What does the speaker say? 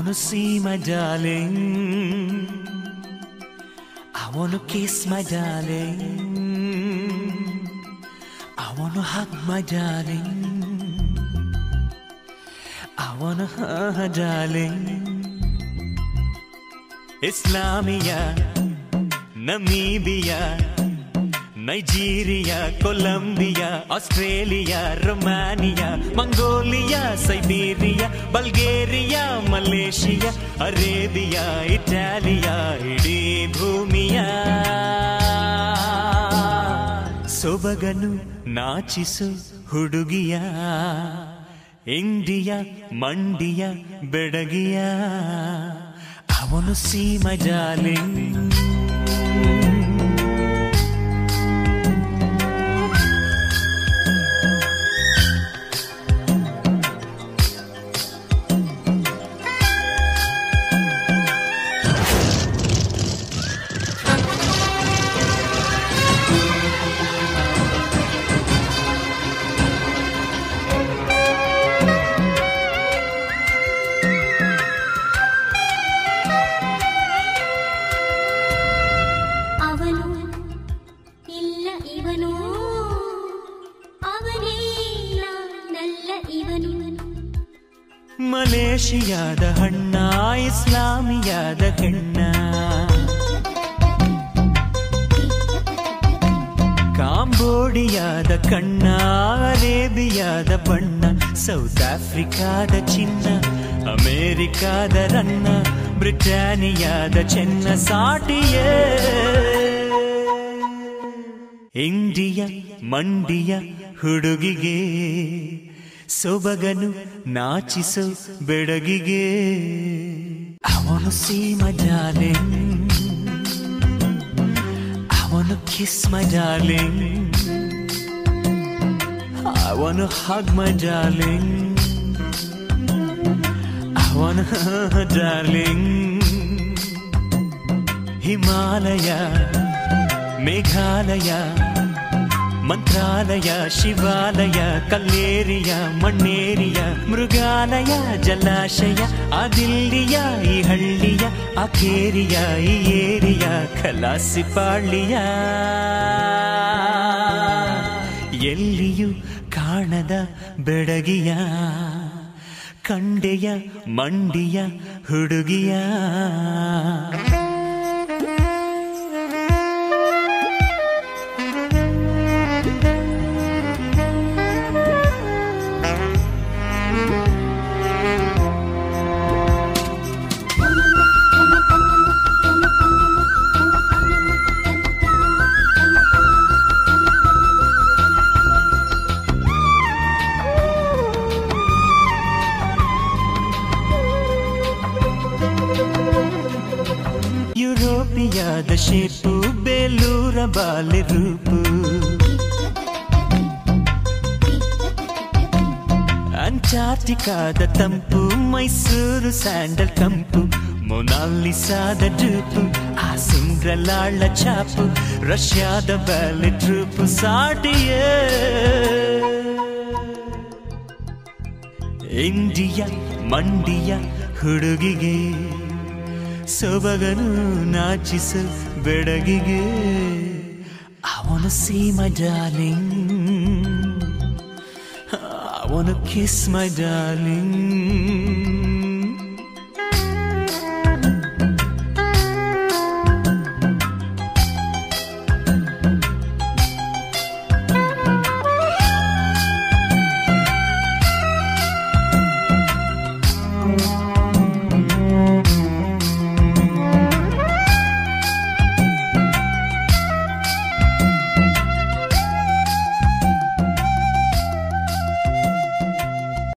wanna see my darling. I wanna kiss my darling. I wanna hug my darling. I wanna hug her darling. Islamia, Namibia, Nigeria Colombia Australia Romania Mongolia Siberia Bulgaria Malaysia Arabia ಇಟಾಲಿಯಾ ಇಡೀ ಭೂಮಿಯ ಸೊಬಗನು ನಾಚಿಸು ಹುಡುಗಿಯ India ಮಂಡಿಯ ಬೆಡಗಿಯ ಅವನು ಸೀಮ ಜಾಲಿಂಗ್ ಅವನು ಇಲ್ಲ ಇವನು ಅವನೇ ನಲ್ಲ ಇವನು ಮಲೇಷಿಯಾದ ಹಣ್ಣ ಇಸ್ಲಾಮಿಯಾದ ಹೆಣ್ಣ ಕಾಂಬೋಡಿಯಾದ ಕಣ್ಣ ಅರೇಬಿಯಾದ ಬಣ್ಣ ಸೌತ್ ಆಫ್ರಿಕಾದ ಚಿನ್ನ ಅಮೇರಿಕಾದ ರನ್ನ ಬ್ರಿಟಾನಿಯಾದ ಚೆನ್ನ ಸಾಟಿಯೇ ಇಂಡಿಯ ಮಂಡಿಯ ಹುಡುಗಿಗೆ ಸೊಬಗನು ನಾಚಿಸು ಬೆಡಗಿಗೆ ಅವನು ಸೀಮ darling I wanna kiss my darling I wanna hug my darling I wanna darling Himalaya Meghalaya ಮಂತ್ರಾಲಯ ಶಿವಾಲಯ ಕಲ್ಲೇರಿಯ ಮಣ್ಣೇರಿಯ ಮೃಗಾಲಯ ಜಲಾಶಯ ಆದಿಲ್ಲಿಯ ಈ ಹಳ್ಳಿಯ ಅಕೇರಿಯ ಈ ಏರಿಯ ಖಲಾಸಿಪಾಳ್ಳಿಯ ಎಲ್ಲಿಯೂ ಕಾಣದ ಬೆಡಗಿಯ ಕಂಡೆಯ ಮಂಡಿಯ ಹುಡುಗಿಯ ಯುರೋಪಿಯಾದ ಶೇಪು ಬೇಲೂರ ಬಾಲೆ ರೂಪು ಅಂಟಾರ್ಟಿಕಾದ ತಂಪು ಮೈಸೂರು ಸ್ಯಾಂಡಲ್ ಕಂಪು ಮೊನಾಲಿಸಾದ ಡೂಪು ಆ ಸಿಂಗ್ರಲಾಳ ಚಾಪು ರಷ್ಯಾದ ಬ್ಯಾಲೆ ಟ್ರೂಪು ಸಾಟಿಯೇ ಇಂಡಿಯ ಮಂಡಿಯ ಹುಡುಗಿಗೆ ಸೊಬಗನು ನಾಚಿಸು ಬೆಡಗಿಗೆ ಅವನು ಸೀಮ darling I wanna kiss my darling